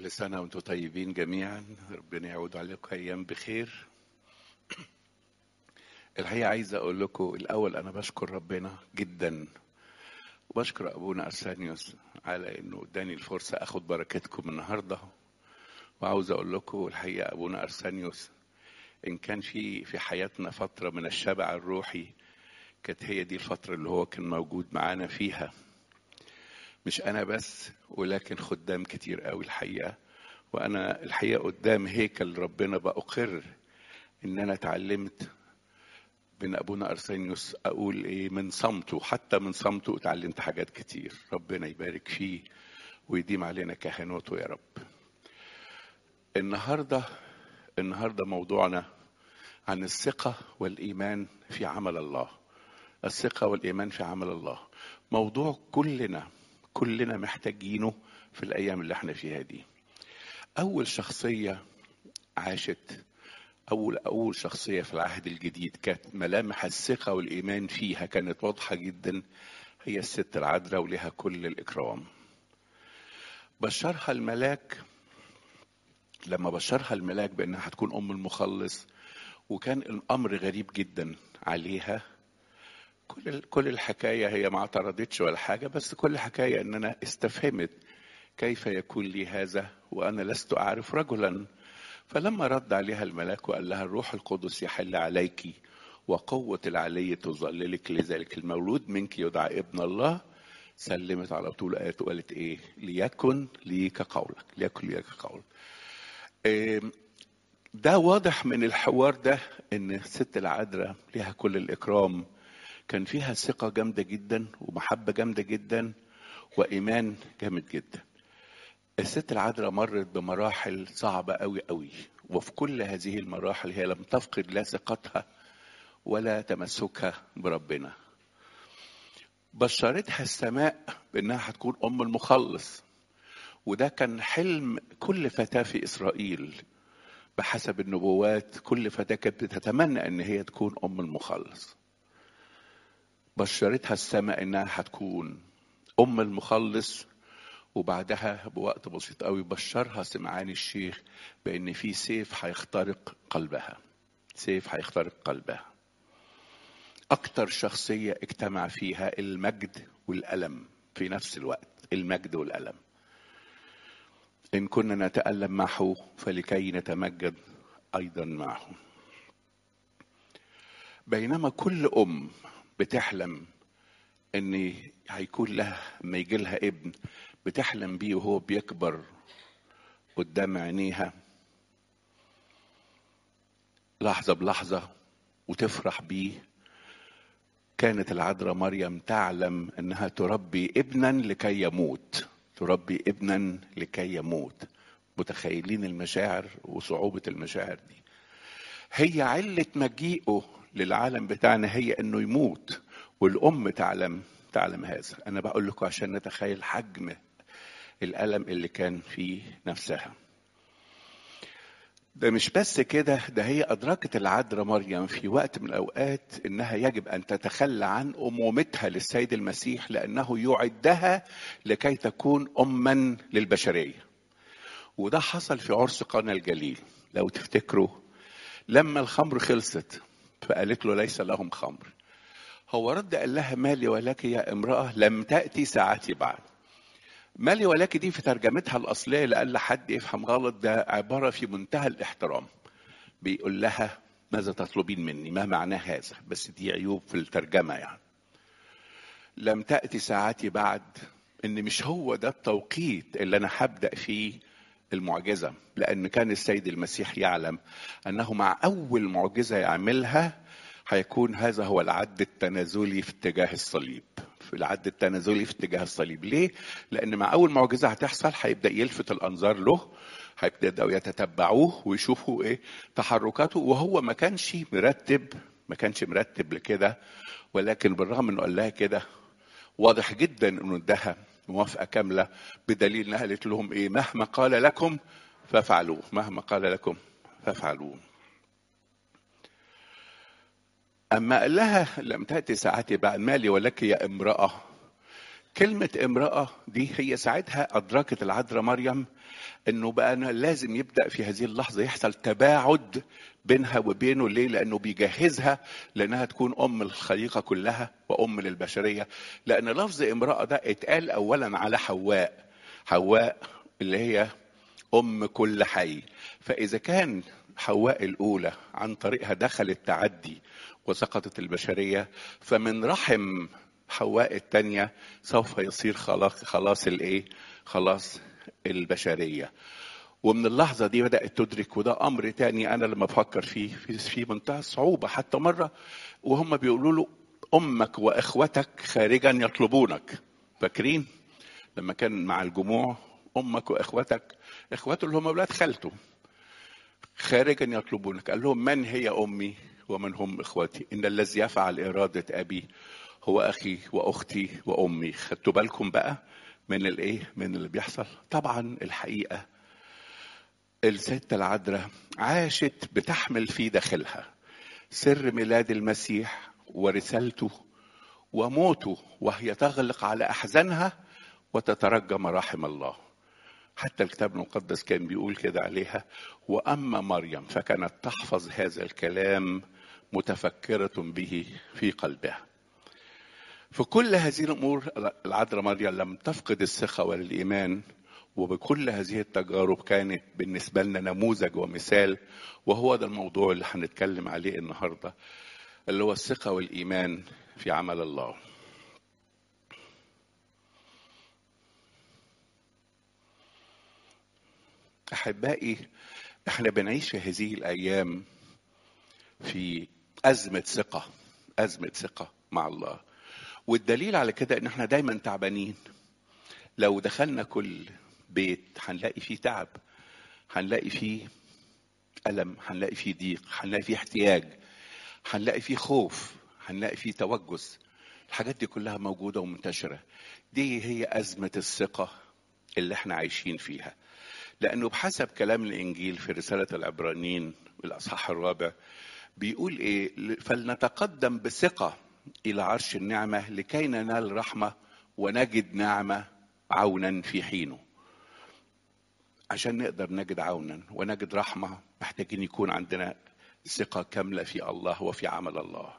كل سنة وانتم طيبين جميعا ربنا يعود عليكم أيام بخير الحقيقة عايز أقول لكم الأول أنا بشكر ربنا جدا وبشكر أبونا أرسانيوس على إنه اداني الفرصة أخد بركتكم النهاردة وعاوز أقول لكم الحقيقة أبونا أرسانيوس إن كان في في حياتنا فترة من الشبع الروحي كانت هي دي الفترة اللي هو كان موجود معانا فيها مش أنا بس ولكن خدام كتير قوي الحقيقة وأنا الحقيقة قدام هيكل ربنا بأقر إن أنا اتعلمت من أبونا أرسانيوس أقول إيه من صمته حتى من صمته اتعلمت حاجات كتير ربنا يبارك فيه ويديم علينا كهنوته يا رب النهارده النهارده موضوعنا عن الثقة والإيمان في عمل الله الثقة والإيمان في عمل الله موضوع كلنا كلنا محتاجينه في الأيام اللي احنا فيها دي أول شخصية عاشت أول أول شخصية في العهد الجديد كانت ملامح الثقة والإيمان فيها كانت واضحة جدا هي الست العذراء ولها كل الإكرام بشرها الملاك لما بشرها الملاك بأنها هتكون أم المخلص وكان الأمر غريب جدا عليها كل كل الحكايه هي ما اعترضتش ولا حاجه بس كل الحكايه ان انا استفهمت كيف يكون لي هذا وانا لست اعرف رجلا فلما رد عليها الملاك وقال لها الروح القدس يحل عليك وقوة العلي تظللك لذلك المولود منك يدعى ابن الله سلمت على طول آيات وقالت إيه ليكن ليك قولك ليكن ليك قولك إيه ده واضح من الحوار ده ان الست العذراء ليها كل الاكرام كان فيها ثقة جامدة جدا ومحبة جامدة جدا وإيمان جامد جدا الست العذراء مرت بمراحل صعبة أوي أوي وفي كل هذه المراحل هي لم تفقد لا ثقتها ولا تمسكها بربنا بشرتها السماء بأنها هتكون أم المخلص وده كان حلم كل فتاة في إسرائيل بحسب النبوات كل فتاة كانت بتتمنى أن هي تكون أم المخلص بشرتها السماء انها هتكون ام المخلص وبعدها بوقت بسيط قوي بشرها سمعان الشيخ بان في سيف هيخترق قلبها سيف هيخترق قلبها اكتر شخصيه اجتمع فيها المجد والالم في نفس الوقت المجد والالم ان كنا نتالم معه فلكي نتمجد ايضا معه بينما كل ام بتحلم ان هيكون لها ما يجي لها ابن بتحلم بيه وهو بيكبر قدام عينيها لحظة بلحظة وتفرح بيه كانت العذراء مريم تعلم انها تربي ابنا لكي يموت تربي ابنا لكي يموت متخيلين المشاعر وصعوبة المشاعر دي هي علة مجيئه للعالم بتاعنا هي انه يموت والام تعلم تعلم هذا انا بقول لكم عشان نتخيل حجم الالم اللي كان في نفسها ده مش بس كده ده هي أدركت العذراء مريم في وقت من الأوقات إنها يجب أن تتخلى عن أمومتها للسيد المسيح لأنه يعدها لكي تكون أما للبشرية وده حصل في عرس قنا الجليل لو تفتكروا لما الخمر خلصت فقالت له ليس لهم خمر هو رد قال لها مالي ولك يا امرأة لم تأتي ساعتي بعد مالي ولك دي في ترجمتها الأصلية لأن حد يفهم غلط ده عبارة في منتهى الاحترام بيقول لها ماذا تطلبين مني ما معنى هذا بس دي عيوب في الترجمة يعني لم تأتي ساعتي بعد ان مش هو ده التوقيت اللي انا هبدأ فيه المعجزة لأن كان السيد المسيح يعلم أنه مع أول معجزة يعملها هيكون هذا هو العد التنازلي في اتجاه الصليب في العد التنازلي في اتجاه الصليب ليه؟ لأن مع أول معجزة هتحصل هيبدأ يلفت الأنظار له هيبدأوا يتتبعوه ويشوفوا إيه تحركاته وهو ما كانش مرتب ما كانش مرتب لكده ولكن بالرغم إنه قال لها كده واضح جدا إنه اداها موافقة كاملة بدليل انها قالت لهم ايه مهما قال لكم فافعلوه مهما قال لكم فافعلوه أما قال لها لم تأتي ساعتي بعد مالي ولك يا امرأة كلمة امرأة دي هي ساعتها أدركت العذراء مريم انه بقى أنا لازم يبدا في هذه اللحظه يحصل تباعد بينها وبينه ليه؟ لانه بيجهزها لانها تكون ام الخليقه كلها وام للبشريه لان لفظ امراه ده اتقال اولا على حواء حواء اللي هي ام كل حي فاذا كان حواء الاولى عن طريقها دخل التعدي وسقطت البشريه فمن رحم حواء الثانيه سوف يصير خلاص خلاص الايه؟ خلاص البشريه ومن اللحظه دي بدات تدرك وده امر تاني انا لما بفكر فيه في, في منتهى الصعوبه حتى مره وهم بيقولوا له امك واخوتك خارجا يطلبونك فاكرين لما كان مع الجموع امك واخوتك اخواته اللي هم اولاد خالته خارجا يطلبونك قال لهم من هي امي ومن هم اخوتي ان الذي يفعل اراده ابي هو اخي واختي وامي خدتوا بالكم بقى من الايه من اللي بيحصل طبعا الحقيقه الست العذراء عاشت بتحمل في داخلها سر ميلاد المسيح ورسالته وموته وهي تغلق على احزانها وتترجى مراحم الله حتى الكتاب المقدس كان بيقول كده عليها واما مريم فكانت تحفظ هذا الكلام متفكره به في قلبها في كل هذه الامور العذراء مريم لم تفقد الثقه ولا الايمان وبكل هذه التجارب كانت بالنسبه لنا نموذج ومثال وهو ده الموضوع اللي هنتكلم عليه النهارده اللي هو الثقه والايمان في عمل الله. احبائي احنا بنعيش في هذه الايام في ازمه ثقه ازمه ثقه مع الله والدليل على كده ان احنا دايما تعبانين لو دخلنا كل بيت هنلاقي فيه تعب هنلاقي فيه ألم هنلاقي فيه ضيق هنلاقي فيه احتياج هنلاقي فيه خوف هنلاقي فيه توجس الحاجات دي كلها موجودة ومنتشرة دي هي أزمة الثقة اللي احنا عايشين فيها لأنه بحسب كلام الإنجيل في رسالة العبرانيين الأصحاح الرابع بيقول إيه فلنتقدم بثقة إلى عرش النعمة لكي ننال رحمة ونجد نعمة عونا في حينه عشان نقدر نجد عونا ونجد رحمة محتاجين يكون عندنا ثقة كاملة في الله وفي عمل الله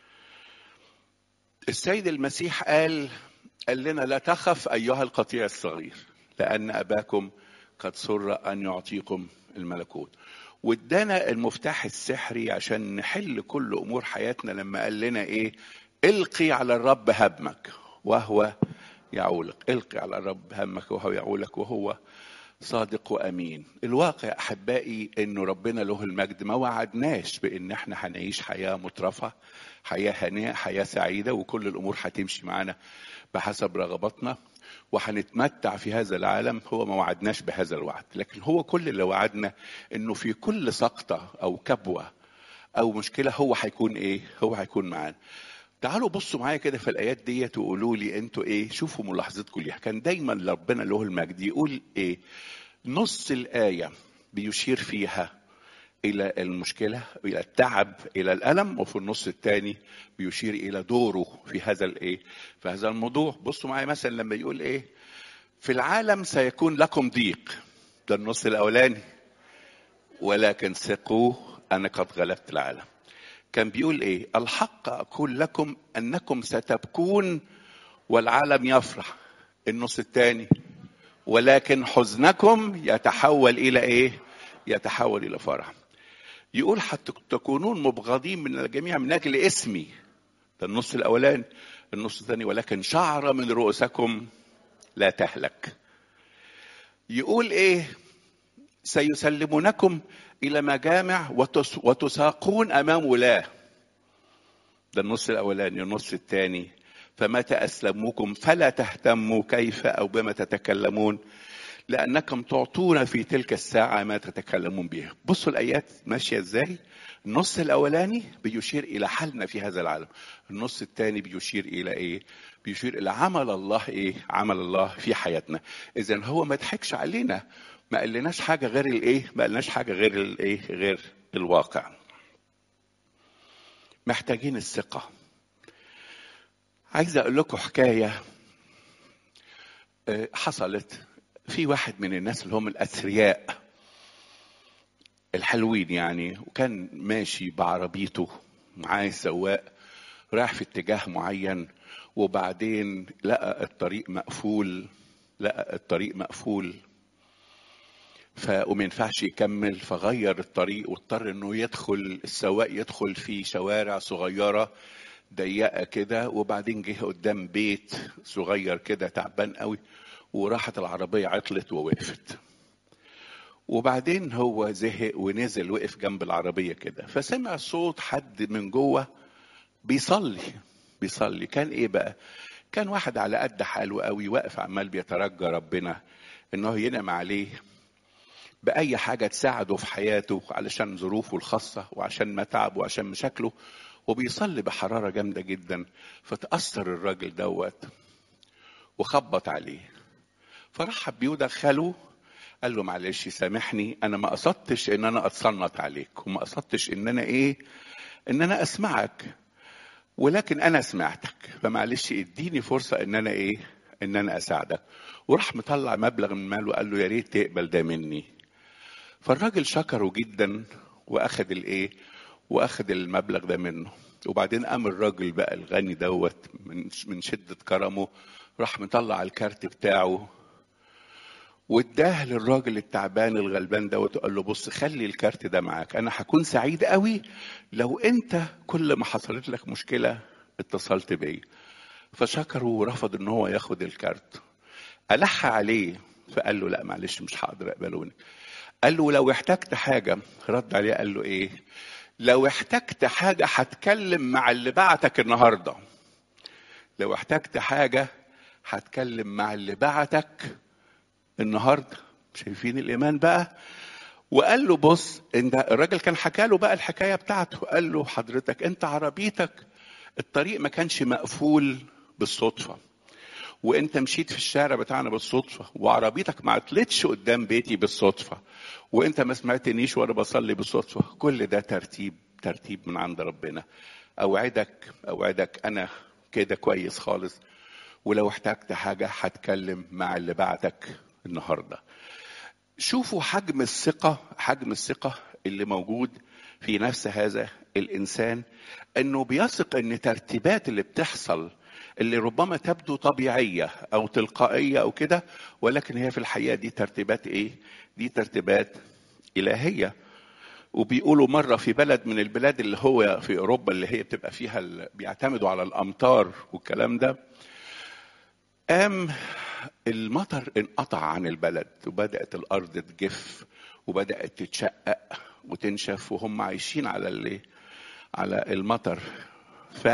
السيد المسيح قال قال لنا لا تخف أيها القطيع الصغير لأن أباكم قد سر أن يعطيكم الملكوت وادانا المفتاح السحري عشان نحل كل امور حياتنا لما قال لنا ايه القي على الرب همك وهو يعولك القي على الرب همك وهو يعولك وهو صادق وامين الواقع احبائي انه ربنا له المجد ما وعدناش بان احنا هنعيش حياه مترفه حياه هنيئه حياه سعيده وكل الامور هتمشي معانا بحسب رغباتنا وهنتمتع في هذا العالم هو ما وعدناش بهذا الوعد لكن هو كل اللي وعدنا انه في كل سقطه او كبوه او مشكله هو هيكون ايه هو هيكون معانا تعالوا بصوا معايا كده في الايات ديت وقولوا لي انتوا ايه شوفوا ملاحظتكم ليها كان دايما ربنا له المجد يقول ايه نص الايه بيشير فيها الى المشكله الى التعب الى الالم وفي النص الثاني بيشير الى دوره في هذا الايه في هذا الموضوع بصوا معايا مثلا لما يقول ايه في العالم سيكون لكم ضيق ده النص الاولاني ولكن ثقوا انا قد غلبت العالم كان بيقول ايه الحق اقول لكم انكم ستبكون والعالم يفرح النص الثاني ولكن حزنكم يتحول الى ايه يتحول الى فرح يقول حتى تكونون مبغضين من الجميع من اجل اسمي ده النص الاولاني النص الثاني ولكن شعر من رؤوسكم لا تهلك يقول ايه سيسلمونكم الى مجامع وتس وتساقون امام ولاه ده النص الاولاني النص الثاني فمتى اسلموكم فلا تهتموا كيف او بما تتكلمون لانكم تعطون في تلك الساعه ما تتكلمون به بصوا الايات ماشيه ازاي النص الاولاني بيشير الى حالنا في هذا العالم النص الثاني بيشير الى ايه بيشير الى عمل الله ايه عمل الله في حياتنا اذا هو ما ضحكش علينا ما قالناش حاجه غير الايه ما قالناش حاجه غير الايه غير الواقع محتاجين الثقه عايز اقول لكم حكايه آه، حصلت في واحد من الناس اللي هم الاثرياء الحلوين يعني وكان ماشي بعربيته معاه السواق رايح في اتجاه معين وبعدين لقى الطريق مقفول لقى الطريق مقفول ف وما ينفعش يكمل فغير الطريق واضطر انه يدخل السواق يدخل في شوارع صغيره ضيقه كده وبعدين جه قدام بيت صغير كده تعبان قوي وراحت العربيه عطلت ووقفت وبعدين هو زهق ونزل وقف جنب العربيه كده فسمع صوت حد من جوه بيصلي بيصلي كان ايه بقى كان واحد على قد حاله قوي واقف عمال بيترجى ربنا انه ينعم عليه باي حاجه تساعده في حياته علشان ظروفه الخاصه وعشان متعبه وعشان مشاكله وبيصلي بحراره جامده جدا فتاثر الراجل دوت وخبط عليه فرحب بيه ودخله قال له معلش سامحني انا ما قصدتش ان انا اتصنت عليك وما قصدتش ان انا ايه ان انا اسمعك ولكن انا سمعتك فمعلش اديني فرصه ان انا ايه ان انا اساعدك وراح مطلع مبلغ من ماله وقال له يا ريت تقبل ده مني فالراجل شكره جدا واخد الايه واخد المبلغ ده منه وبعدين قام الراجل بقى الغني دوت من من شده كرمه راح مطلع الكارت بتاعه واداه للراجل التعبان الغلبان دوت وقال له بص خلي الكارت ده معاك انا هكون سعيد قوي لو انت كل ما حصلت لك مشكله اتصلت بيا فشكره ورفض ان هو ياخد الكارت ألح عليه فقال له لا معلش مش هقدر اقبله منك قال له لو احتجت حاجه رد عليه قال له ايه لو احتجت حاجه هتكلم مع اللي بعتك النهارده لو احتجت حاجه هتكلم مع اللي بعتك النهارده شايفين الايمان بقى وقال له بص انت الراجل كان حكى له بقى الحكايه بتاعته قال له حضرتك انت عربيتك الطريق ما كانش مقفول بالصدفه وانت مشيت في الشارع بتاعنا بالصدفه وعربيتك ما عطلتش قدام بيتي بالصدفه وانت ما سمعتنيش وانا بصلي بالصدفه كل ده ترتيب ترتيب من عند ربنا اوعدك اوعدك انا كده كويس خالص ولو احتجت حاجه هتكلم مع اللي بعتك النهارده شوفوا حجم الثقه حجم الثقه اللي موجود في نفس هذا الانسان انه بيثق ان الترتيبات اللي بتحصل اللي ربما تبدو طبيعيه او تلقائيه او كده ولكن هي في الحقيقه دي ترتيبات ايه؟ دي ترتيبات الهيه وبيقولوا مره في بلد من البلاد اللي هو في اوروبا اللي هي بتبقى فيها ال... بيعتمدوا على الامطار والكلام ده قام المطر انقطع عن البلد وبدات الارض تجف وبدات تتشقق وتنشف وهم عايشين على اللي على المطر ف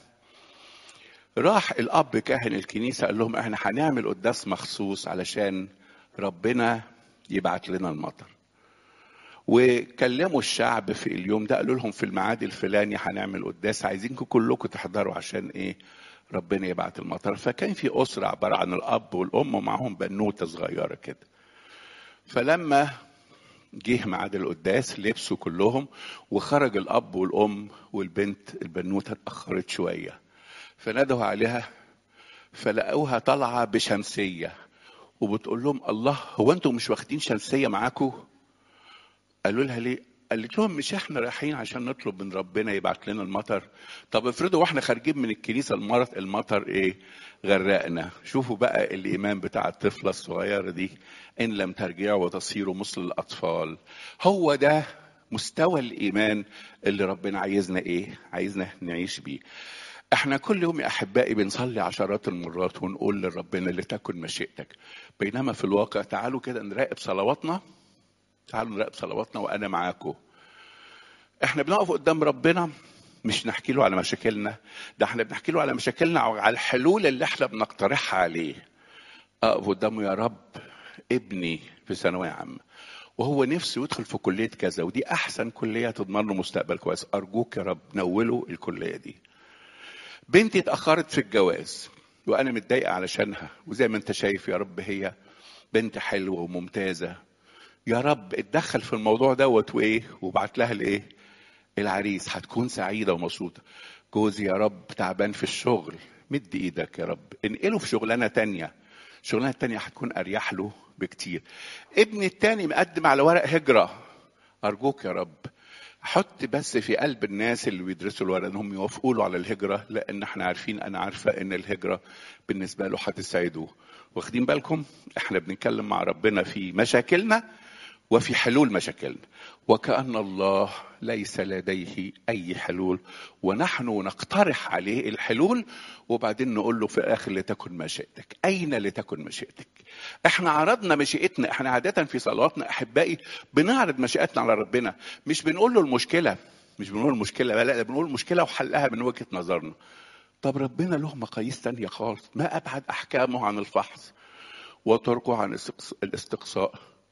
راح الاب كاهن الكنيسه قال لهم احنا هنعمل قداس مخصوص علشان ربنا يبعت لنا المطر وكلموا الشعب في اليوم ده قالوا لهم في الميعاد الفلاني هنعمل قداس عايزينكم كلكم تحضروا عشان ايه ربنا يبعت المطر فكان في اسره عباره عن الاب والام ومعاهم بنوته صغيره كده فلما جه ميعاد القداس لبسوا كلهم وخرج الاب والام والبنت البنوته اتاخرت شويه فندهوا عليها فلقوها طالعه بشمسيه وبتقول لهم الله هو انتم مش واخدين شمسيه معاكم قالوا لها ليه قالت لهم مش احنا رايحين عشان نطلب من ربنا يبعت لنا المطر طب افرضوا واحنا خارجين من الكنيسه المرض المطر ايه غرقنا شوفوا بقى الايمان بتاع الطفله الصغيره دي ان لم ترجعوا وتصيروا مثل الاطفال هو ده مستوى الايمان اللي ربنا عايزنا ايه عايزنا نعيش بيه احنا كل يوم يا احبائي بنصلي عشرات المرات ونقول لربنا لتكن مشيئتك بينما في الواقع تعالوا كده نراقب صلواتنا تعالوا نراقب صلواتنا وانا معاكم احنا بنقف قدام ربنا مش نحكي له على مشاكلنا ده احنا بنحكي له على مشاكلنا وعلى الحلول اللي احنا بنقترحها عليه اقف قدامه يا رب ابني في ثانويه عامه وهو نفسه يدخل في كليه كذا ودي احسن كليه تضمن له مستقبل كويس ارجوك يا رب نوله الكليه دي بنتي اتاخرت في الجواز وانا متضايقه علشانها وزي ما انت شايف يا رب هي بنت حلوه وممتازه يا رب اتدخل في الموضوع دوت وايه وبعت لها الايه العريس هتكون سعيده ومبسوطه جوزي يا رب تعبان في الشغل مد ايدك يا رب انقله في شغلانه تانية الشغلانه التانيه هتكون اريح له بكتير ابن التاني مقدم على ورق هجره ارجوك يا رب حط بس في قلب الناس اللي بيدرسوا الورق انهم يوافقوا له على الهجره لان احنا عارفين انا عارفه ان الهجره بالنسبه له هتسعده واخدين بالكم احنا بنتكلم مع ربنا في مشاكلنا وفي حلول مشاكلنا وكأن الله ليس لديه أي حلول ونحن نقترح عليه الحلول وبعدين نقول له في الآخر لتكن مشيئتك أين لتكن مشيئتك احنا عرضنا مشيئتنا احنا عادة في صلواتنا أحبائي بنعرض مشيئتنا على ربنا مش بنقول له المشكلة مش بنقول المشكلة لا بنقول المشكلة وحلها من وجهة نظرنا طب ربنا له مقاييس تانية خالص ما أبعد أحكامه عن الفحص وطرقه عن الاستقصاء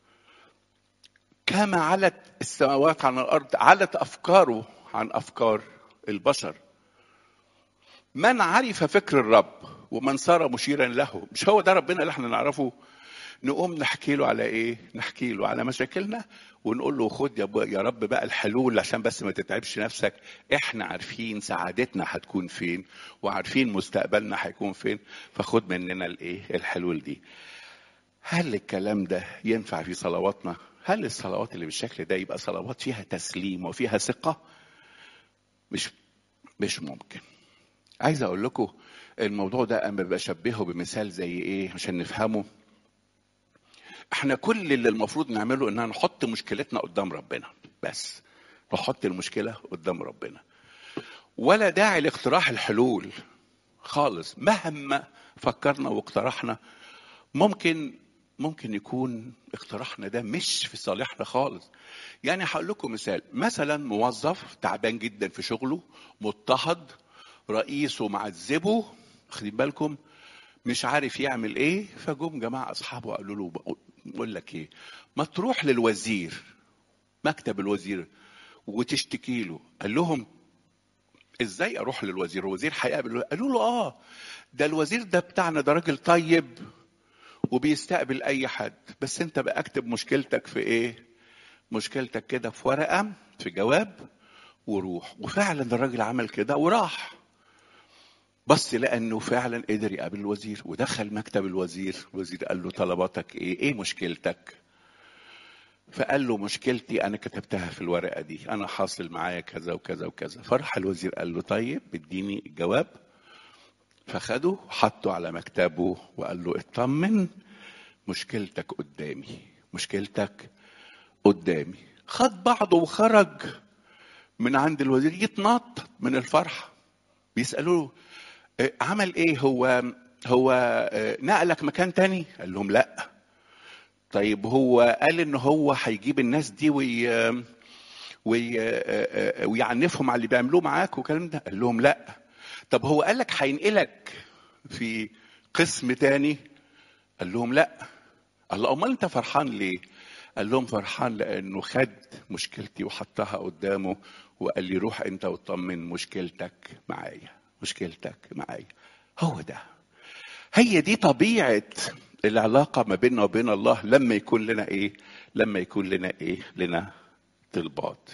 كما علت السماوات عن الارض علت افكاره عن افكار البشر من عرف فكر الرب ومن صار مشيرا له مش هو ده ربنا اللي احنا نعرفه نقوم نحكي له على ايه نحكي له على مشاكلنا ونقول له خد يا, يا رب بقى الحلول عشان بس ما تتعبش نفسك احنا عارفين سعادتنا هتكون فين وعارفين مستقبلنا هيكون فين فخد مننا الايه الحلول دي هل الكلام ده ينفع في صلواتنا هل الصلوات اللي بالشكل ده يبقى صلوات فيها تسليم وفيها ثقة؟ مش مش ممكن. عايز أقول لكم الموضوع ده أما بشبهه بمثال زي إيه عشان نفهمه. إحنا كل اللي المفروض نعمله إننا نحط مشكلتنا قدام ربنا بس. نحط المشكلة قدام ربنا. ولا داعي لاقتراح الحلول خالص مهما فكرنا واقترحنا ممكن ممكن يكون اقتراحنا ده مش في صالحنا خالص يعني هقول لكم مثال مثلا موظف تعبان جدا في شغله مضطهد رئيسه معذبه واخدين بالكم مش عارف يعمل ايه فجم جماعه اصحابه قالوا له بقول لك ايه ما تروح للوزير مكتب الوزير وتشتكي له قال لهم ازاي اروح للوزير الوزير هيقابل قالوا له اه ده الوزير ده بتاعنا ده راجل طيب وبيستقبل اي حد بس انت بقى اكتب مشكلتك في ايه مشكلتك كده في ورقه في جواب وروح وفعلا الراجل عمل كده وراح بس لانه فعلا قدر يقابل الوزير ودخل مكتب الوزير الوزير قال له طلباتك ايه ايه مشكلتك فقال له مشكلتي انا كتبتها في الورقه دي انا حاصل معايا كذا وكذا وكذا فراح الوزير قال له طيب اديني الجواب فخده وحطه على مكتبه وقال له اطمن مشكلتك قدامي مشكلتك قدامي خد بعضه وخرج من عند الوزير يتنطط من الفرحة بيسألوه عمل ايه هو هو نقلك مكان تاني قال لهم لا طيب هو قال ان هو هيجيب الناس دي وي وي ويعنفهم على اللي بيعملوه معاك والكلام ده قال لهم لا طب هو قال لك هينقلك في قسم تاني قال لهم لا قال له امال انت فرحان ليه قال لهم فرحان لانه خد مشكلتي وحطها قدامه وقال لي روح انت وطمن مشكلتك معايا مشكلتك معايا هو ده هي دي طبيعه العلاقه ما بيننا وبين الله لما يكون لنا ايه لما يكون لنا ايه لنا طلبات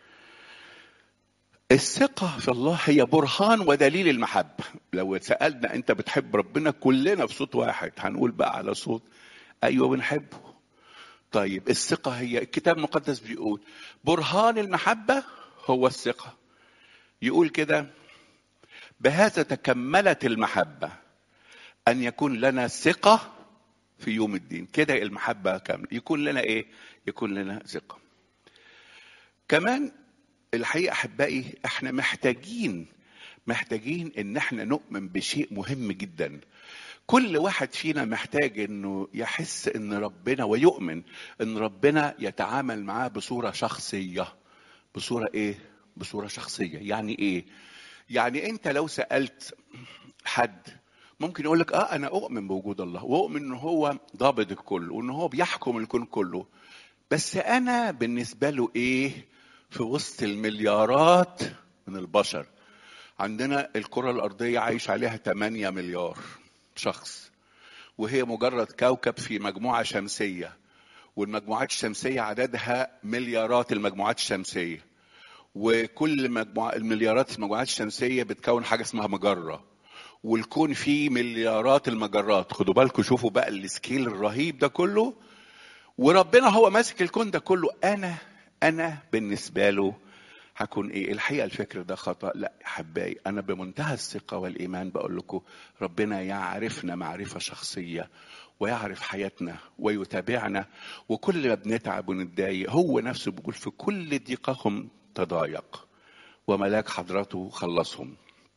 الثقة في الله هي برهان ودليل المحبة لو سألنا أنت بتحب ربنا كلنا بصوت واحد هنقول بقى على صوت أيوة بنحبه طيب الثقة هي الكتاب المقدس بيقول برهان المحبة هو الثقة يقول كده بهذا تكملت المحبة أن يكون لنا ثقة في يوم الدين كده المحبة كاملة يكون لنا إيه يكون لنا ثقة كمان الحقيقه احبائي احنا محتاجين محتاجين ان احنا نؤمن بشيء مهم جدا كل واحد فينا محتاج انه يحس ان ربنا ويؤمن ان ربنا يتعامل معاه بصوره شخصيه بصوره ايه بصوره شخصيه يعني ايه يعني انت لو سالت حد ممكن يقول لك اه انا اؤمن بوجود الله واؤمن ان هو ضابط الكل وان هو بيحكم الكون كله بس انا بالنسبه له ايه في وسط المليارات من البشر عندنا الكرة الأرضية عايش عليها 8 مليار شخص وهي مجرد كوكب في مجموعة شمسية والمجموعات الشمسية عددها مليارات المجموعات الشمسية وكل مجموعة المليارات المجموعات الشمسية بتكون حاجة اسمها مجرة والكون فيه مليارات المجرات خدوا بالكم شوفوا بقى السكيل الرهيب ده كله وربنا هو ماسك الكون ده كله انا انا بالنسبه له هكون ايه الحقيقه الفكر ده خطا لا يا حبايبي انا بمنتهى الثقه والايمان بقول لكم ربنا يعرفنا معرفه شخصيه ويعرف حياتنا ويتابعنا وكل ما بنتعب ونتضايق هو نفسه بيقول في كل ضيقهم تضايق وملاك حضرته خلصهم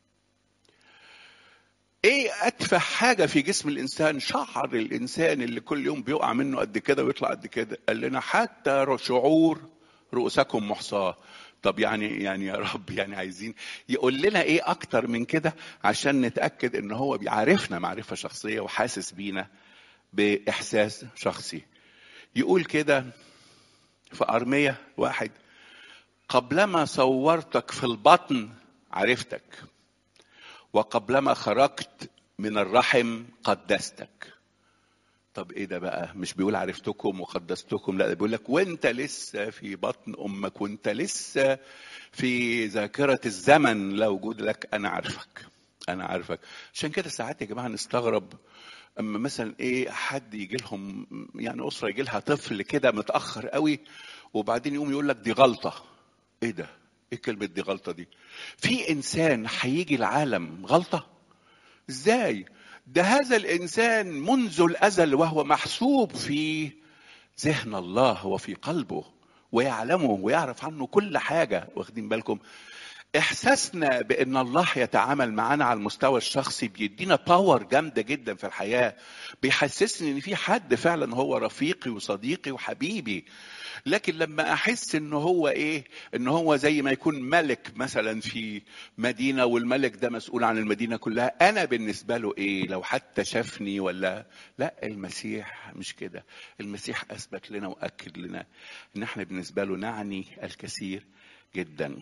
ايه اتفه حاجه في جسم الانسان شعر الانسان اللي كل يوم بيقع منه قد كده ويطلع قد كده قال لنا حتى شعور رؤوسكم محصاه طب يعني يعني يا رب يعني عايزين يقول لنا ايه اكتر من كده عشان نتاكد ان هو بيعرفنا معرفه شخصيه وحاسس بينا باحساس شخصي يقول كده في ارميه واحد قبلما صورتك في البطن عرفتك وقبلما خرجت من الرحم قدستك طب ايه ده بقى مش بيقول عرفتكم وقدستكم لا ده بيقول لك وانت لسه في بطن امك وانت لسه في ذاكره الزمن لا وجود لك انا عارفك انا عارفك عشان كده ساعات يا جماعه نستغرب اما مثلا ايه حد يجي لهم يعني اسره يجي لها طفل كده متاخر قوي وبعدين يقوم يقول لك دي غلطه ايه ده ايه كلمه دي غلطه دي في انسان هيجي العالم غلطه ازاي ده هذا الانسان منذ الازل وهو محسوب في ذهن الله وفي قلبه ويعلمه ويعرف عنه كل حاجه واخدين بالكم احساسنا بان الله يتعامل معانا على المستوى الشخصي بيدينا باور جامده جدا في الحياه بيحسسني ان في حد فعلا هو رفيقي وصديقي وحبيبي لكن لما احس ان هو ايه ان هو زي ما يكون ملك مثلا في مدينه والملك ده مسؤول عن المدينه كلها انا بالنسبه له ايه لو حتى شافني ولا لا المسيح مش كده المسيح اثبت لنا واكد لنا ان احنا بالنسبه له نعني الكثير جدا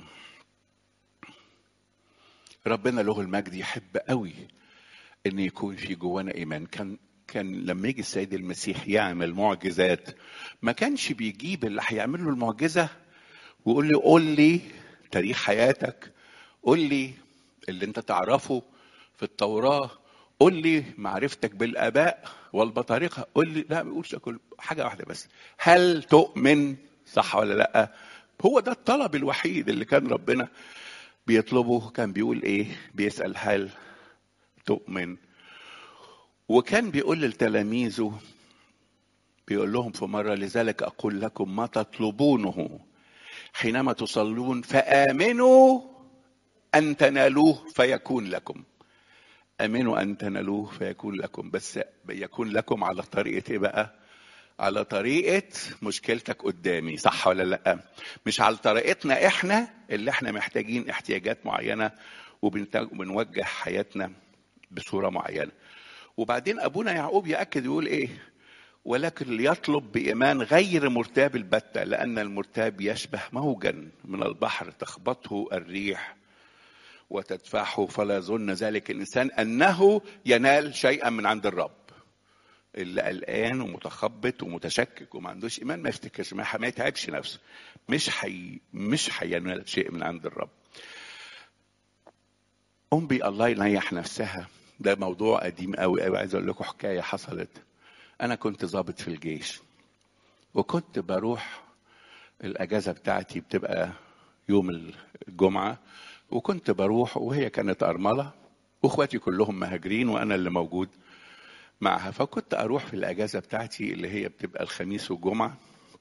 ربنا له المجد يحب قوي ان يكون في جوانا ايمان كان كان لما يجي السيد المسيح يعمل معجزات ما كانش بيجيب اللي هيعمل له المعجزه ويقول لي قول لي تاريخ حياتك قول لي اللي انت تعرفه في التوراه قول لي معرفتك بالاباء والبطارقه قول لي لا ما بيقولش كل حاجه واحده بس هل تؤمن صح ولا لا هو ده الطلب الوحيد اللي كان ربنا بيطلبه كان بيقول ايه بيسال هل تؤمن وكان بيقول لتلاميذه بيقول لهم في مرة لذلك أقول لكم ما تطلبونه حينما تصلون فآمنوا أن تنالوه فيكون لكم آمنوا أن تنالوه فيكون لكم بس يكون لكم على طريقة إيه بقى؟ على طريقة مشكلتك قدامي صح ولا لأ؟ مش على طريقتنا إحنا اللي إحنا محتاجين احتياجات معينة وبنوجه حياتنا بصورة معينة. وبعدين ابونا يعقوب ياكد يقول ايه ولكن ليطلب بايمان غير مرتاب البته لان المرتاب يشبه موجا من البحر تخبطه الريح وتدفعه فلا يظن ذلك الانسان انه ينال شيئا من عند الرب اللي قلقان ومتخبط ومتشكك وما عندوش ايمان ما يفتكرش ما ما يتعبش نفسه مش حي مش هينال شيء من عند الرب امي الله يريح نفسها ده موضوع قديم قوي قوي عايز اقول لكم حكايه حصلت انا كنت ضابط في الجيش وكنت بروح الاجازه بتاعتي بتبقى يوم الجمعه وكنت بروح وهي كانت ارمله واخواتي كلهم مهاجرين وانا اللي موجود معها فكنت اروح في الاجازه بتاعتي اللي هي بتبقى الخميس والجمعه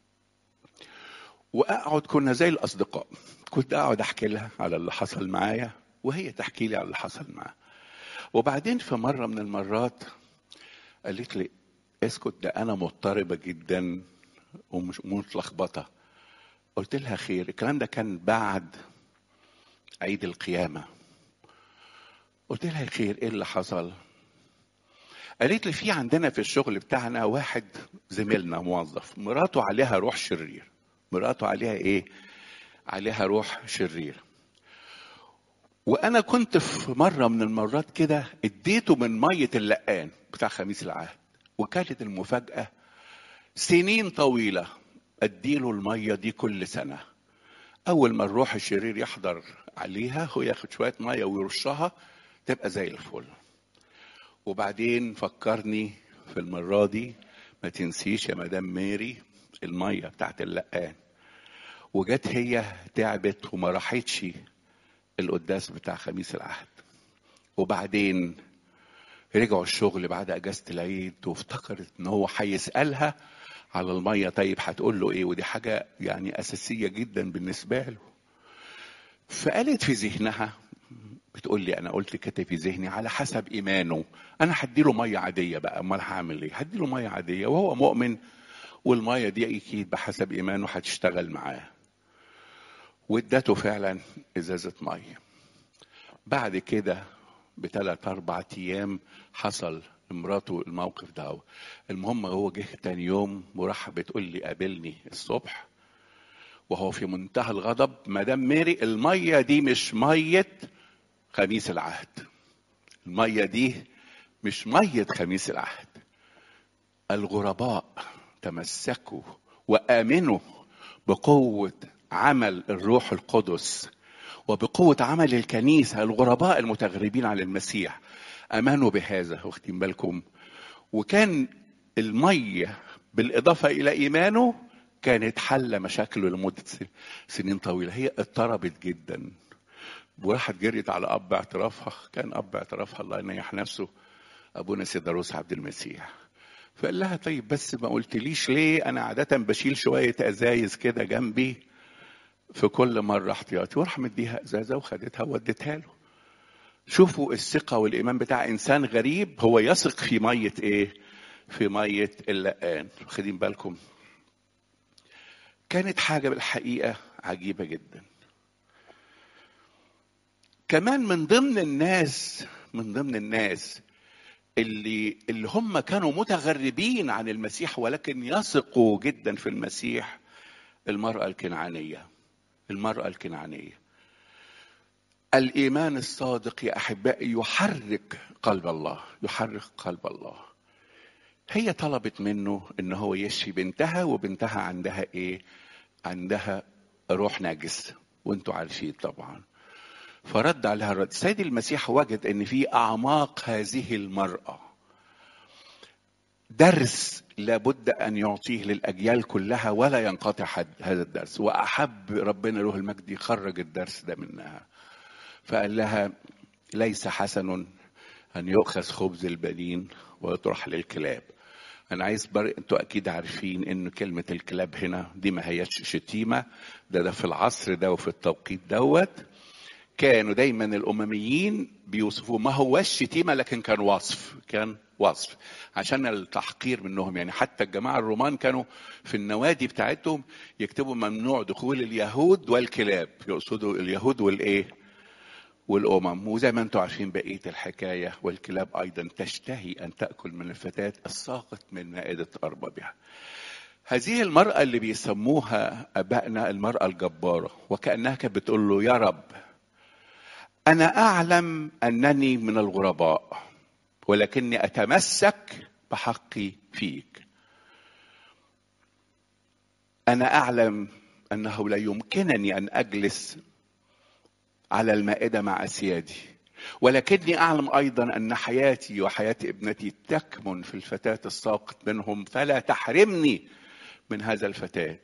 واقعد كنا زي الاصدقاء كنت اقعد احكي لها على اللي حصل معايا وهي تحكي لي على اللي حصل معاها وبعدين في مرة من المرات قالت لي اسكت ده أنا مضطربة جدا ومش متلخبطة قلت لها خير الكلام ده كان بعد عيد القيامة قلت لها خير ايه اللي حصل قالت لي في عندنا في الشغل بتاعنا واحد زميلنا موظف مراته عليها روح شرير مراته عليها ايه عليها روح شرير وانا كنت في مره من المرات كده اديته من ميه اللقان بتاع خميس العهد وكانت المفاجاه سنين طويله اديله الميه دي كل سنه اول ما الروح الشرير يحضر عليها هو ياخد شويه ميه ويرشها تبقى زي الفل وبعدين فكرني في المرة دي ما تنسيش يا مدام ماري المية بتاعت اللقان وجت هي تعبت وما راحتش القداس بتاع خميس العهد وبعدين رجعوا الشغل بعد اجازه العيد وافتكرت ان هو هيسالها على الميه طيب هتقول له ايه ودي حاجه يعني اساسيه جدا بالنسبه له فقالت في ذهنها بتقول لي انا قلت كده في ذهني على حسب ايمانه انا هديله ميه عاديه بقى امال هعمل ايه هديله ميه عاديه وهو مؤمن والميه دي اكيد بحسب ايمانه هتشتغل معاه وادته فعلا ازازه ميه بعد كده بثلاث اربع ايام حصل لمراته الموقف ده المهم هو جه تاني يوم وراح بتقول لي قابلني الصبح وهو في منتهى الغضب مدام ماري الميه دي مش ميه خميس العهد الميه دي مش ميه خميس العهد الغرباء تمسكوا وامنوا بقوه عمل الروح القدس وبقوة عمل الكنيسة الغرباء المتغربين عن المسيح أمنوا بهذا واخدين بالكم وكان المية بالإضافة إلى إيمانه كانت حل مشاكله لمدة سنين طويلة هي اضطربت جدا وراحت جريت على أب اعترافها كان أب اعترافها الله ينيح نفسه أبونا سيدروس عبد المسيح فقال لها طيب بس ما قلتليش ليه أنا عادة بشيل شوية أزايز كده جنبي في كل مرة احتياطي وراح مديها ازازة وخدتها ووديتها له شوفوا الثقة والإيمان بتاع إنسان غريب هو يثق في مية إيه؟ في مية اللقان واخدين بالكم كانت حاجة بالحقيقة عجيبة جدا كمان من ضمن الناس من ضمن الناس اللي اللي هم كانوا متغربين عن المسيح ولكن يثقوا جدا في المسيح المرأة الكنعانية المرأة الكنعانية الإيمان الصادق يا أحبائي يحرك قلب الله يحرك قلب الله هي طلبت منه ان هو يشفي بنتها وبنتها عندها ايه عندها روح نجس وانتوا عارفين طبعا فرد عليها الرد سيد المسيح وجد ان في اعماق هذه المراه درس لابد ان يعطيه للاجيال كلها ولا ينقطع حد هذا الدرس واحب ربنا له المجد يخرج الدرس ده منها فقال لها ليس حسن ان يؤخذ خبز البنين ويطرح للكلاب انا عايز بر... انتوا اكيد عارفين ان كلمه الكلاب هنا دي ما هياش شتيمه ده ده في العصر ده وفي التوقيت دوت كانوا دايما الامميين بيوصفوه ما هوش شتيمه لكن كان وصف كان وصف عشان التحقير منهم يعني حتى الجماعه الرومان كانوا في النوادي بتاعتهم يكتبوا ممنوع دخول اليهود والكلاب يقصدوا اليهود والايه والامم وزي ما انتم عارفين بقيه الحكايه والكلاب ايضا تشتهي ان تاكل من الفتاه الساقط من مائده اربابها هذه المراه اللي بيسموها ابائنا المراه الجباره وكانها كانت بتقول له يا رب انا اعلم انني من الغرباء ولكني اتمسك بحقي فيك انا اعلم انه لا يمكنني ان اجلس على المائده مع اسيادي ولكني اعلم ايضا ان حياتي وحياه ابنتي تكمن في الفتاه الساقط منهم فلا تحرمني من هذا الفتاه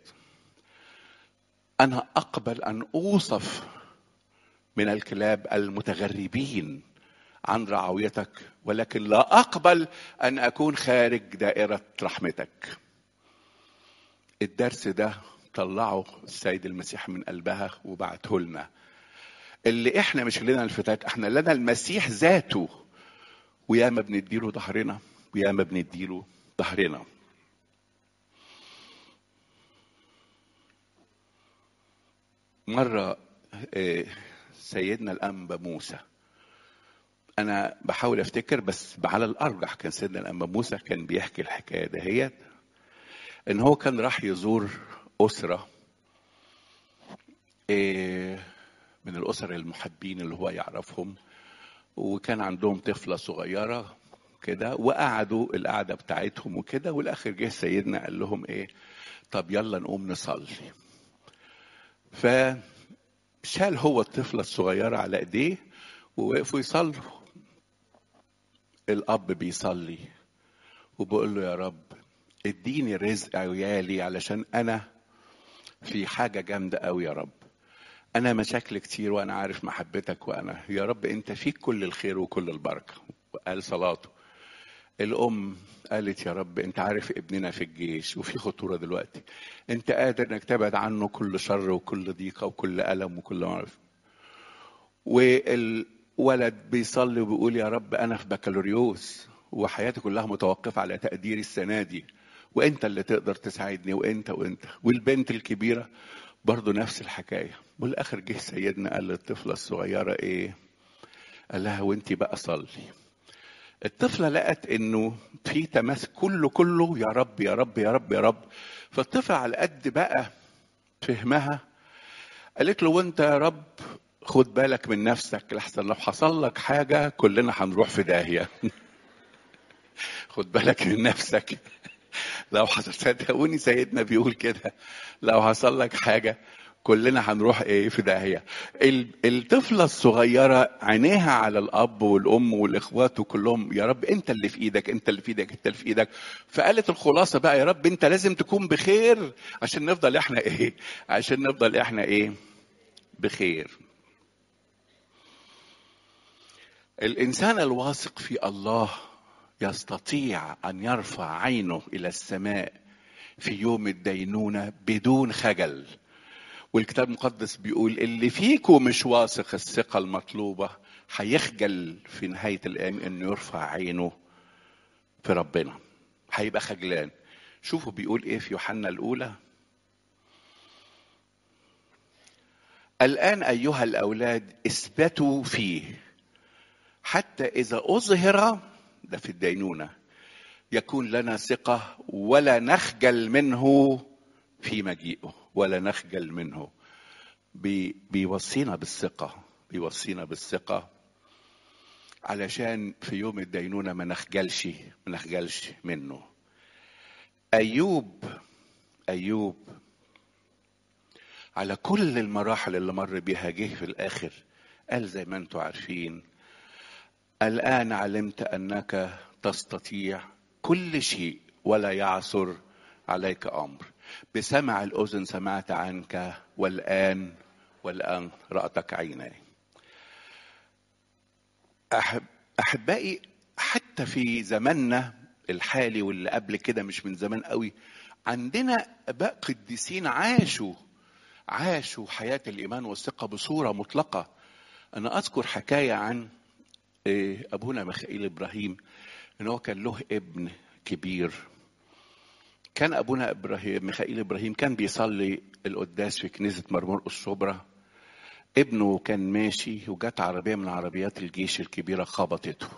انا اقبل ان اوصف من الكلاب المتغربين عن رعويتك ولكن لا اقبل ان اكون خارج دائره رحمتك الدرس ده طلعه السيد المسيح من قلبها وبعته لنا اللي احنا مش لنا الفتاة احنا لنا المسيح ذاته وياما بنديله ظهرنا وياما بنديله ظهرنا مرة سيدنا الأنبا موسى أنا بحاول أفتكر بس على الأرجح كان سيدنا الأنبا موسى كان بيحكي الحكاية دهيت إن هو كان راح يزور أسرة من الأسر المحبين اللي هو يعرفهم وكان عندهم طفلة صغيرة كده وقعدوا القعدة بتاعتهم وكده والآخر جه سيدنا قال لهم إيه طب يلا نقوم نصلي فشال هو الطفلة الصغيرة على إيديه ووقفوا يصلوا الاب بيصلي وبقول له يا رب اديني رزق عيالي علشان انا في حاجه جامده قوي يا رب انا مشاكل كتير وانا عارف محبتك وانا يا رب انت فيك كل الخير وكل البركه وقال صلاته الام قالت يا رب انت عارف ابننا في الجيش وفي خطوره دلوقتي انت قادر انك تبعد عنه كل شر وكل ضيقه وكل الم وكل معرفه والولد بيصلي وبيقول يا رب انا في بكالوريوس وحياتي كلها متوقفه على تقديري السنه دي وانت اللي تقدر تساعدني وانت وانت والبنت الكبيره برضه نفس الحكايه والاخر جه سيدنا قال للطفله الصغيره ايه قال لها وانت بقى صلي الطفله لقت انه في تماس كله كله يا رب يا رب يا رب يا رب فالطفله على قد بقى فهمها قالت له وانت يا رب خد بالك من نفسك لحسن لو حصل لك حاجه كلنا هنروح في داهيه خد بالك من نفسك لو صدقوني سيدنا بيقول كده لو حصل لك حاجه كلنا هنروح ايه في داهيه الطفله الصغيره عينيها على الاب والام والاخوات وكلهم يا رب انت اللي في ايدك انت اللي في ايدك انت اللي في ايدك فقالت الخلاصه بقى يا رب انت لازم تكون بخير عشان نفضل احنا ايه عشان نفضل احنا ايه بخير الانسان الواثق في الله يستطيع ان يرفع عينه الى السماء في يوم الدينونه بدون خجل والكتاب المقدس بيقول اللي فيكم مش واثق الثقه المطلوبه هيخجل في نهايه الايام انه يرفع عينه في ربنا هيبقى خجلان شوفوا بيقول ايه في يوحنا الاولى الان ايها الاولاد اثبتوا فيه حتى اذا اظهر ده في الدينونه يكون لنا ثقه ولا نخجل منه في مجيئه ولا نخجل منه بي بيوصينا بالثقه بيوصينا بالثقه علشان في يوم الدينونه ما نخجلش ما نخجلش منه ايوب ايوب على كل المراحل اللي مر بيها جه في الاخر قال زي ما انتم عارفين الآن علمت أنك تستطيع كل شيء ولا يعثر عليك أمر بسمع الأذن سمعت عنك والآن والآن رأتك عيناي أحب أحبائي حتى في زماننا الحالي واللي قبل كده مش من زمان قوي عندنا اباء قديسين عاشوا عاشوا حياه الايمان والثقه بصوره مطلقه انا اذكر حكايه عن ابونا ميخائيل ابراهيم ان هو كان له ابن كبير كان ابونا ابراهيم ميخائيل ابراهيم كان بيصلي القداس في كنيسه مرمور الصبرة ابنه كان ماشي وجت عربيه من عربيات الجيش الكبيره خبطته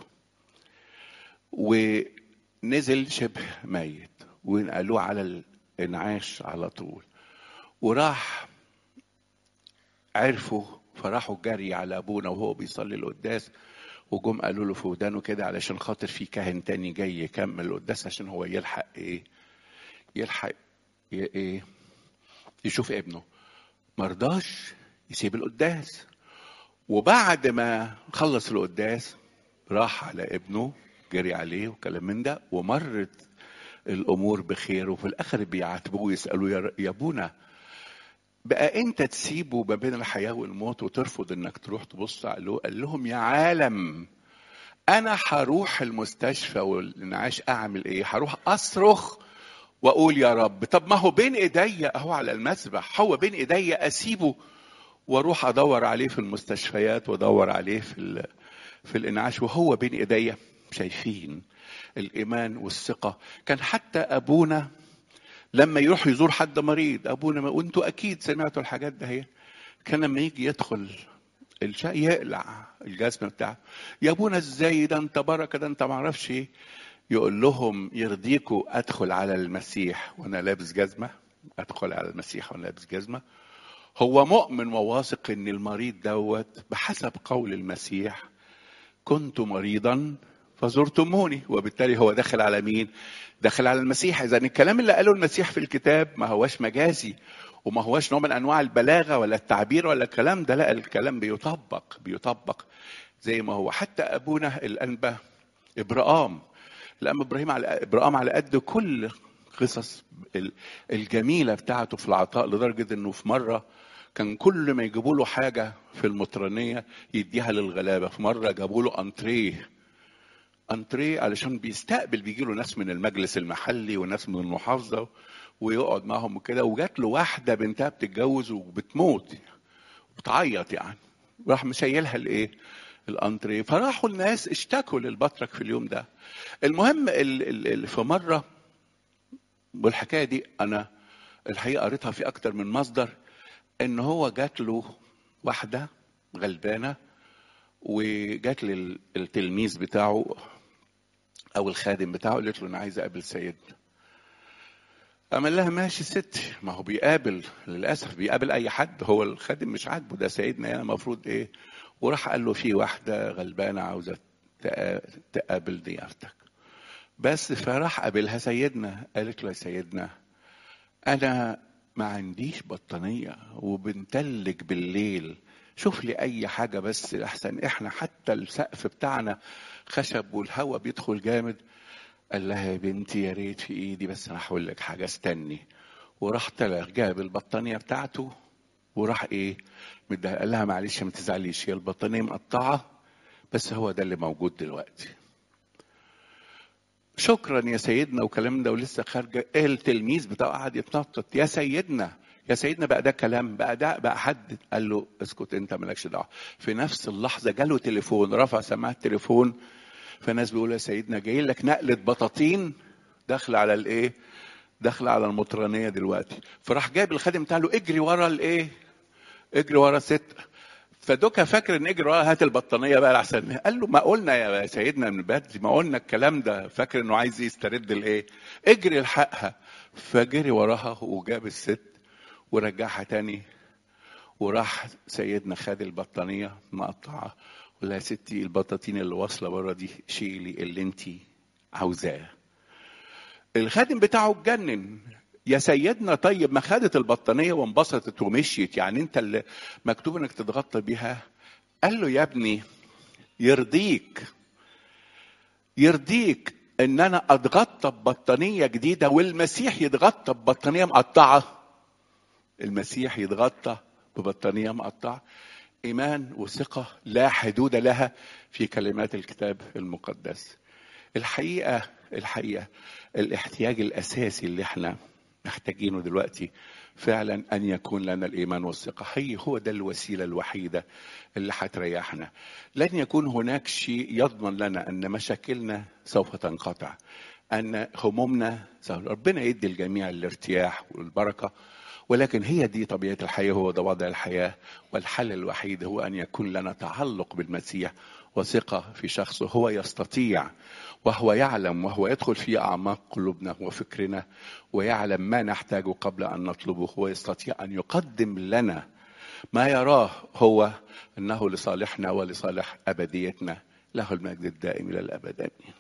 ونزل شبه ميت ونقلوه على الانعاش على طول وراح عرفوا فراحوا جري على ابونا وهو بيصلي القداس وجم قالوا له في ودانه كده علشان خاطر في كاهن تاني جاي يكمل القداس عشان هو يلحق ايه يلحق ايه يشوف ابنه مرضاش يسيب القداس وبعد ما خلص القداس راح على ابنه جري عليه وكلام من ده ومرت الامور بخير وفي الاخر بيعاتبوه يسالوه يا ابونا بقى انت تسيبه ما بين الحياه والموت وترفض انك تروح تبص عليه قال لهم يا عالم انا هروح المستشفى والانعاش اعمل ايه هروح اصرخ واقول يا رب طب ما هو بين ايديا اهو على المسبح هو بين ايديا اسيبه واروح ادور عليه في المستشفيات وادور عليه في في الانعاش وهو بين ايديا شايفين الايمان والثقه كان حتى ابونا لما يروح يزور حد مريض ابونا وانتوا اكيد سمعتوا الحاجات ده هي كان لما يجي يدخل الشاء يقلع الجزمه بتاعه يا ابونا ازاي ده انت بركه ده انت ما اعرفش ايه يقول لهم يرضيكوا ادخل على المسيح وانا لابس جزمه ادخل على المسيح وانا لابس جزمه هو مؤمن وواثق ان المريض دوت بحسب قول المسيح كنت مريضا فزرتموني وبالتالي هو داخل على مين داخل على المسيح اذا الكلام اللي قاله المسيح في الكتاب ما هوش مجازي وما هوش نوع من انواع البلاغه ولا التعبير ولا الكلام ده لا الكلام بيطبق بيطبق زي ما هو حتى ابونا الانبا ابرام لأما ابراهيم على ابرام على قد كل قصص الجميله بتاعته في العطاء لدرجه انه في مره كان كل ما يجيبوا له حاجه في المطرانيه يديها للغلابه في مره جابوا له انتريه انتريه علشان بيستقبل بيجي له ناس من المجلس المحلي وناس من المحافظه ويقعد معاهم وكده وجات له واحده بنتها بتتجوز وبتموت بتعيط يعني راح مشيلها الايه الانتريه فراحوا الناس اشتكوا للبطرك في اليوم ده المهم ال ال ال في مره والحكايه دي انا الحقيقه قريتها في اكتر من مصدر ان هو جات له واحده غلبانه وجات للتلميذ بتاعه او الخادم بتاعه قالت له انا عايز اقابل سيدنا قام قال لها ماشي ست ما هو بيقابل للاسف بيقابل اي حد هو الخادم مش عاجبه ده سيدنا يعني المفروض ايه وراح قال له في واحده غلبانه عاوزه تقابل ضيافتك بس فراح قابلها سيدنا قالت له يا سيدنا انا ما عنديش بطانيه وبنتلج بالليل شوف لي اي حاجه بس احسن احنا حتى السقف بتاعنا خشب والهواء بيدخل جامد قال لها يا بنتي يا ريت في ايدي بس انا هقول لك حاجه استني وراح طلع جاب البطانيه بتاعته وراح ايه مدها قال لها معلش ما تزعليش هي البطانيه مقطعه بس هو ده اللي موجود دلوقتي شكرا يا سيدنا وكلام ده ولسه خارجه ايه التلميذ بتاعه قعد يتنطط يا سيدنا يا سيدنا بقى ده كلام بقى ده بقى حد قال له اسكت انت مالكش دعوه في نفس اللحظه جاله تليفون رفع سماعه التليفون فناس بيقولوا يا سيدنا جاي لك نقله بطاطين داخله على الايه داخله على المطرانيه دلوقتي فراح جايب الخادم بتاع له اجري ورا الايه اجري ورا ست فدوكا فاكر ان اجري ورا هات البطانيه بقى احسن قال له ما قلنا يا سيدنا من بدري ما قلنا الكلام ده فاكر انه عايز يسترد الايه اجري الحقها فجري وراها وجاب الست ورجعها تاني وراح سيدنا خد البطانيه مقطعه ولا يا ستي البطاطين اللي واصله بره دي شيلي اللي انت عاوزاه الخادم بتاعه اتجنن يا سيدنا طيب ما خدت البطانيه وانبسطت ومشيت يعني انت اللي مكتوب انك تتغطى بيها قال له يا ابني يرضيك يرضيك ان انا اتغطى ببطانيه جديده والمسيح يتغطى ببطانيه مقطعه المسيح يتغطى ببطانيه مقطعه ايمان وثقه لا حدود لها في كلمات الكتاب المقدس الحقيقه الحقيقه الاحتياج الاساسي اللي احنا محتاجينه دلوقتي فعلا ان يكون لنا الايمان والثقه هي هو ده الوسيله الوحيده اللي هتريحنا لن يكون هناك شيء يضمن لنا ان مشاكلنا سوف تنقطع ان همومنا ربنا يدي الجميع الارتياح والبركه ولكن هي دي طبيعه الحياه هو ده وضع الحياه والحل الوحيد هو ان يكون لنا تعلق بالمسيح وثقه في شخصه هو يستطيع وهو يعلم وهو يدخل في اعماق قلوبنا وفكرنا ويعلم ما نحتاجه قبل ان نطلبه هو يستطيع ان يقدم لنا ما يراه هو انه لصالحنا ولصالح ابديتنا له المجد الدائم الى الابد امين